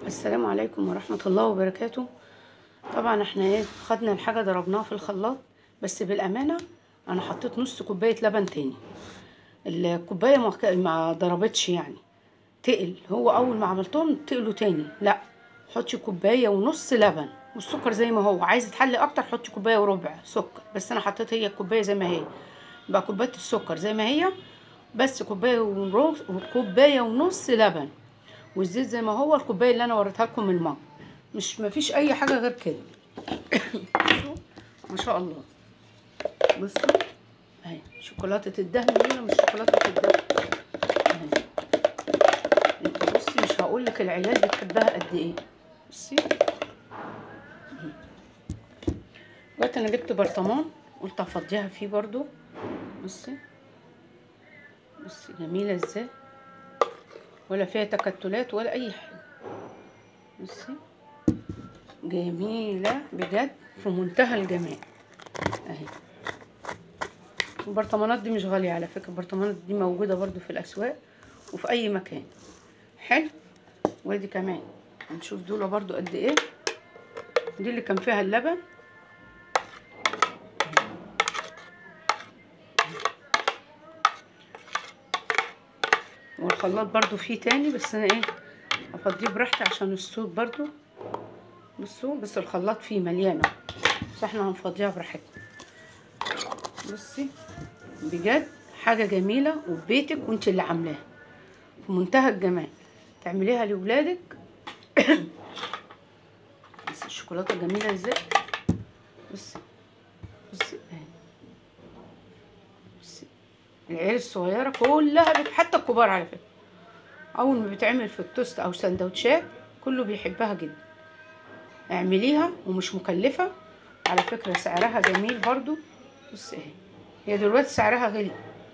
السلام عليكم ورحمة الله وبركاته طبعا احنا ايه خدنا الحاجة ضربناها في الخلاط بس بالأمانة أنا حطيت نص كوباية لبن تاني الكوباية ما ك- ما ضربتش يعني تقل هو أول ما عملتهم تقلوا تاني لا حطي كوباية ونص لبن والسكر زي ما هو عايزة تحلي أكتر حطي كوباية وربع سكر بس أنا حطيت هي الكوباية زي ما هي بقى كوباية السكر زي ما هي بس كوباية ونص وكوباية ونص لبن والزيت زي ما هو الكوبايه اللي انا وريتها لكم من الماء مش مفيش اي حاجه غير كده بصوا ما شاء الله بصوا اهي شوكولاته الدهن دي مش شوكولاته الدهن اهي بصي مش هقول لك العيال بتحبها قد ايه بصي دلوقتي انا جبت برطمان قلت افضيها فيه برضو بصي بصي جميله ازاي ولا فيها تكتلات ولا اي حاجه بصي جميله بجد في منتهى الجمال اهي البرطمانات دي مش غاليه على فكره البرطمانات دي موجوده برضو في الاسواق وفي اي مكان حلو ودي كمان هنشوف دول برضو قد ايه دي اللي كان فيها اللبن والخلاط برضو فيه تاني بس انا ايه افضيه براحتي عشان الصوت برضو بصوا بس الخلاط فيه مليانة بس احنا هنفضيها براحتنا بصي بجد حاجة جميلة وبيتك وانت اللي عاملاها في منتهى الجمال تعمليها لولادك بس الشوكولاتة جميلة ازاي بصي بصي اهي بصي العيال الصغيرة كلها بت... حتى الكبار على فكرة أول ما بتعمل في التوست أو سندوتشات كله بيحبها جدا اعمليها ومش مكلفة على فكرة سعرها جميل برضو بص اهي هي دلوقتي سعرها غلي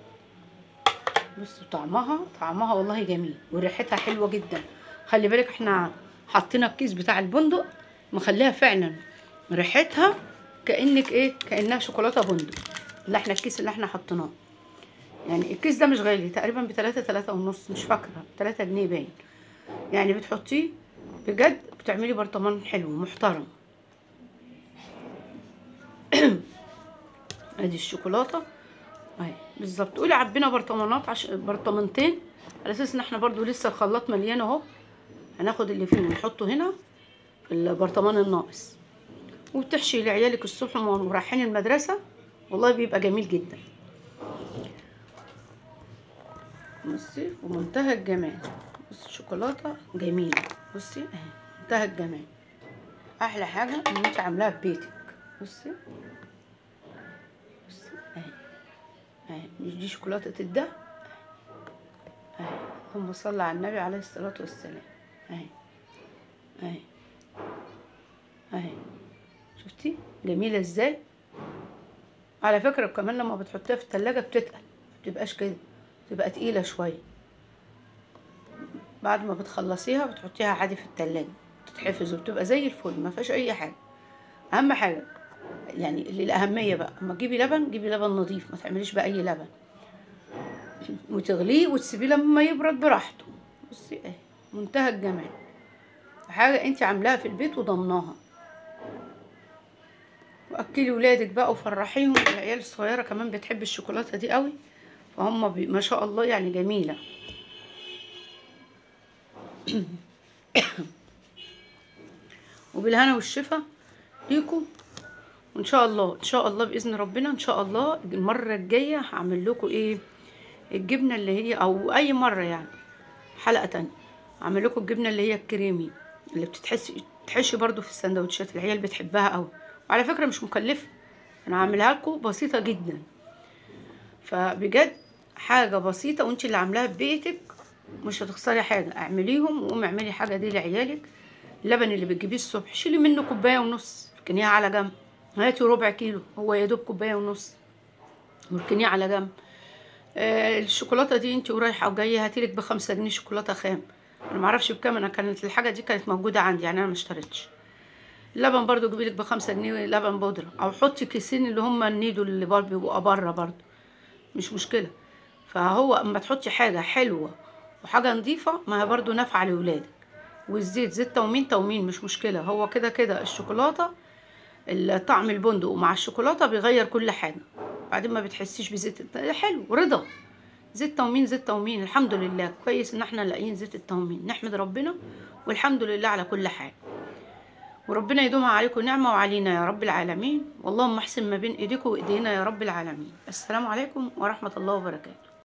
بصوا طعمها طعمها والله جميل وريحتها حلوة جدا خلي بالك احنا حطينا الكيس بتاع البندق مخليها فعلا ريحتها كأنك ايه كأنها شوكولاتة بندق اللي احنا الكيس اللي احنا حطيناه يعني الكيس ده مش غالي تقريبا بتلاتة تلاتة ونص مش فاكرة تلاتة جنيه باين يعني بتحطيه بجد بتعملي برطمان حلو محترم ادي الشوكولاتة اهي بالظبط قولي عبينا برطمانات عش... برطمانتين على اساس ان احنا برضو لسه الخلاط مليان اهو هناخد اللي فيه ونحطه هنا في البرطمان الناقص وبتحشي لعيالك الصبح وهم رايحين المدرسة والله بيبقى جميل جدا بصي ومنتهى الجمال بصي الشوكولاته جميله بصي اهي منتهى الجمال احلى حاجه ان انت عاملاها في بيتك بصي بصي اهي اهي مش دي شوكولاته الده اهي اللهم صل على النبي عليه الصلاه والسلام اهي اهي اهي شفتي جميله ازاي على فكره كمان لما بتحطيها في التلاجة بتتقل مبتبقاش كده تبقى تقيلة شوية بعد ما بتخلصيها بتحطيها عادي في التلاجة تتحفظ وبتبقى زي الفل ما فيهاش اي حاجة اهم حاجة يعني اللي الاهمية بقى اما تجيبي لبن جيبي لبن نظيف ما تعمليش بأي لبن وتغليه وتسيبيه لما يبرد براحته بصي اهي منتهى الجمال حاجة انت عاملاها في البيت وضمناها واكلي ولادك بقى وفرحيهم العيال الصغيرة كمان بتحب الشوكولاتة دي قوي فهم بي... ما شاء الله يعني جميلة وبالهنا والشفا ليكم وان شاء الله ان شاء الله باذن ربنا ان شاء الله المره الجايه هعمل لكم ايه الجبنه اللي هي او اي مره يعني حلقه تانية هعمل لكم الجبنه اللي هي الكريمي اللي بتتحسي تحشي برضو في السندوتشات العيال بتحبها قوي وعلى فكره مش مكلفه انا هعملها لكم بسيطه جدا فبجد حاجه بسيطه وانت اللي عاملاها في بيتك مش هتخسري حاجه اعمليهم وقومي اعملي حاجه دي لعيالك اللبن اللي بتجيبيه الصبح شيلي منه كوبايه ونص اركنيه على جنب هاتي ربع كيلو هو يا دوب كوبايه ونص واركنيه على جنب آه الشوكولاته دي انت ورايحه وجايه هاتيلك بخمسة جنيه شوكولاته خام انا معرفش بكام انا كانت الحاجه دي كانت موجوده عندي يعني انا ما اشتريتش اللبن برضو جيبيلك بخمسة جنيه لبن بودرة او حطي كيسين اللي هم النيدو اللي برضو بيبقوا بره برضو مش مشكلة فهو اما تحطي حاجة حلوة وحاجة نظيفة ما هي برضو نافعة لولادك والزيت زيت تومين تومين مش مشكله هو كده كده الشوكولاته ال- طعم البندق مع الشوكولاته بيغير كل حاجه بعدين ما بتحسيش بزيت الت- حلو رضا زيت تومين زيت تومين الحمد لله كويس ان احنا لاقيين زيت التومين نحمد ربنا والحمد لله على كل حال وربنا يدومها عليكم نعمة وعلينا يا رب العالمين واللهم احسن ما بين ايديكم وايدينا يا رب العالمين السلام عليكم ورحمة الله وبركاته